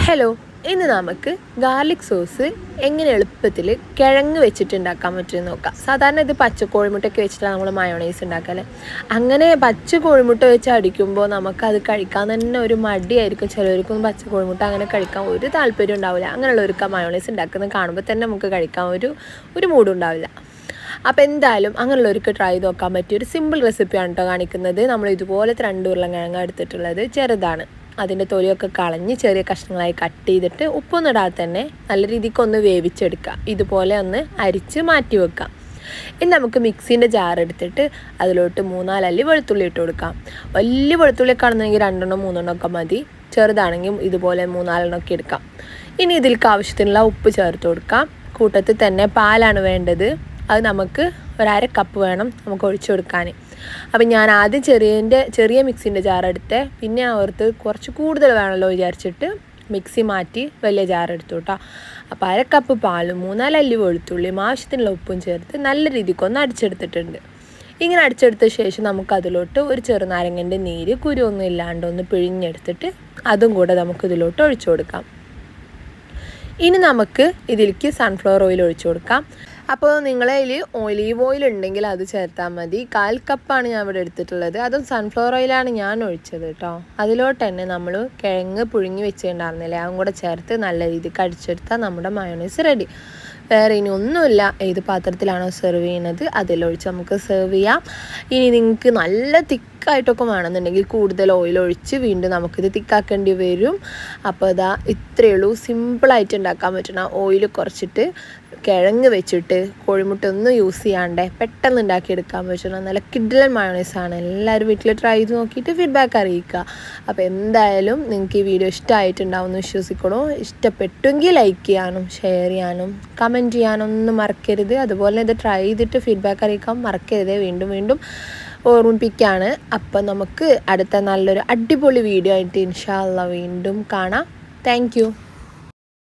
hello ഇന്ന് നമുക്ക് garlic sauce എങ്ങനെ എളുപ്പത്തിൽ കിഴങ്ങ് വെച്ചിട്ട് ഉണ്ടാക്കാൻ പറ്റുമെന്ന് നോക്കാം സാധാരണ ഇത് പച്ച കോഴിമുട്ടയൊക്കെ വെച്ചിട്ടാണ് നമ്മൾ മയോണൈസ് ഉണ്ടാക്കല് അങ്ങനെ പച്ച കോഴിമുട്ട വെച്ച് അടിക്കുമ്പോൾ നമുക്കത് കഴിക്കാൻ തന്നെ ഒരു മടിയായിരിക്കും ചിലവർക്കൊന്നും പച്ച കോഴിമുട്ട അങ്ങനെ കഴിക്കാൻ ഒരു താല്പര്യം ഉണ്ടാവില്ല അങ്ങനെയുള്ളവർക്ക് ആ മയോണൈസ് ഉണ്ടാക്കുന്നത് കാണുമ്പോൾ തന്നെ നമുക്ക് കഴിക്കാൻ ഒരു ഒരു മൂഡും ഉണ്ടാവില്ല അപ്പോൾ എന്തായാലും അങ്ങനെയുള്ളവർക്ക് ട്രൈ ചെയ്ത് നോക്കാൻ പറ്റിയ ഒരു സിമ്പിൾ റെസിപ്പിയാണ് കേട്ടോ കാണിക്കുന്നത് നമ്മൾ ഇതുപോലത്തെ രണ്ട് ഉരുളക്കിഴങ്ങ് എടുത്തിട്ടുള്ളത് ചെറുതാണ് അതിൻ്റെ തൊലിയൊക്കെ കളഞ്ഞ് ചെറിയ കഷ്ണങ്ങളായി കട്ട് ചെയ്തിട്ട് ഉപ്പൊന്നും ഇടാതെ തന്നെ നല്ല രീതിക്ക് ഒന്ന് വേവിച്ചെടുക്കുക ഇതുപോലെ ഒന്ന് അരിച്ച് മാറ്റി വെക്കാം ഇനി നമുക്ക് മിക്സീൻ്റെ ജാർ എടുത്തിട്ട് അതിലോട്ട് മൂന്നാലല്ലി വെളുത്തുള്ളി ഇട്ട് കൊടുക്കാം വലിയ വെളുത്തുള്ളി കാണുന്നെങ്കിൽ രണ്ടെണ്ണം മൂന്നെണ്ണം ഒക്കെ മതി ചെറുതാണെങ്കിൽ ഇതുപോലെ മൂന്നാലെണ്ണം ഒക്കെ എടുക്കാം ഇനി ഇതിലേക്ക് ആവശ്യത്തിനുള്ള ഉപ്പ് ചേർത്ത് കൊടുക്കാം കൂട്ടത്തിൽ തന്നെ പാലാണ് വേണ്ടത് അത് നമുക്ക് ഒരര കപ്പ് വേണം നമുക്ക് ഒഴിച്ചു കൊടുക്കാൻ അപ്പം ഞാൻ ആദ്യം ചെറിയൻ്റെ ചെറിയ മിക്സിൻ്റെ ജാർ എടുത്ത് പിന്നെ ഓർത്ത് കുറച്ച് കൂടുതൽ വേണമല്ലോ വിചാരിച്ചിട്ട് മിക്സി മാറ്റി വലിയ ജാർ എടുത്തു കേട്ടോ അപ്പോൾ അര കപ്പ് പാലും മൂന്നാലല്ലി വെളുത്തുള്ളിയും ആവശ്യത്തിനുള്ള ഉപ്പും ചേർത്ത് നല്ല രീതിക്ക് ഒന്ന് അടിച്ചെടുത്തിട്ടുണ്ട് ഇങ്ങനെ അടിച്ചെടുത്ത ശേഷം നമുക്ക് അതിലോട്ട് ഒരു ചെറുനാരങ്ങൻ്റെ നീര് കുരുവൊന്നും ഇല്ലാണ്ട് ഒന്ന് പിഴിഞ്ഞെടുത്തിട്ട് അതും കൂടെ നമുക്ക് ഇതിലോട്ട് ഒഴിച്ചു കൊടുക്കാം ഇനി നമുക്ക് ഇതിലേക്ക് സൺഫ്ലവർ ഓയിൽ ഒഴിച്ചു കൊടുക്കാം അപ്പോൾ നിങ്ങളതിൽ ഒലീവ് ഓയിൽ ഉണ്ടെങ്കിൽ അത് ചേർത്താൽ മതി കാൽ കപ്പാണ് ഞാൻ ഇവിടെ എടുത്തിട്ടുള്ളത് അതും സൺഫ്ലവർ ഓയിലാണ് ഞാൻ ഒഴിച്ചത് കേട്ടോ അതിലോട്ട് തന്നെ നമ്മൾ കിഴങ്ങ് പുഴുങ്ങി വെച്ചിട്ടുണ്ടായിരുന്നില്ലേ അതും കൂടെ ചേർത്ത് നല്ല രീതിക്ക് അടിച്ചെടുത്താൽ നമ്മുടെ മയോണൈസ് റെഡി വേറെ ഇനി ഒന്നുമില്ല ഏത് പാത്രത്തിലാണോ സെർവ് ചെയ്യുന്നത് അതിലൊഴിച്ച് നമുക്ക് സെർവ് ചെയ്യാം ഇനി നിങ്ങൾക്ക് നല്ല തിക്കായിട്ടൊക്കെ വേണമെന്നുണ്ടെങ്കിൽ കൂടുതൽ ഓയിൽ ഒഴിച്ച് വീണ്ടും നമുക്കിത് തിക്കാക്കേണ്ടി വരും അപ്പോൾ ഇതാ ഇത്രയേ ഉള്ളൂ സിമ്പിളായിട്ട് ഉണ്ടാക്കാൻ പറ്റണ ഓയിൽ കുറച്ചിട്ട് കിഴങ്ങ് വെച്ചിട്ട് കോഴിമുട്ട ഒന്നും യൂസ് ചെയ്യാണ്ട് പെട്ടെന്ന് ഉണ്ടാക്കിയെടുക്കാൻ പറ്റുന്ന നല്ല കിഡ്ലൻ മയോണൈസാണ് എല്ലാവരും വീട്ടിൽ ട്രൈ ചെയ്ത് നോക്കിയിട്ട് ഫീഡ്ബാക്ക് അറിയിക്കുക അപ്പോൾ എന്തായാലും നിങ്ങൾക്ക് ഈ വീഡിയോ ഇഷ്ടമായിട്ടുണ്ടാവും എന്ന് വിശ്വസിക്കണോ ഇഷ്ടപ്പെട്ടെങ്കിൽ ലൈക്ക് ചെയ്യാനും ഷെയർ ചെയ്യാനും കമൻറ്റ് ചെയ്യാനും ഒന്നും മറക്കരുത് അതുപോലെ ഇത് ട്രൈ ചെയ്തിട്ട് ഫീഡ്ബാക്ക് അറിയിക്കാൻ മറക്കരുത് വീണ്ടും വീണ്ടും ഓർമ്മിപ്പിക്കുകയാണ് അപ്പം നമുക്ക് അടുത്ത നല്ലൊരു അടിപൊളി വീഡിയോ ആയിട്ട് ഇൻഷാല്ല വീണ്ടും കാണാം താങ്ക്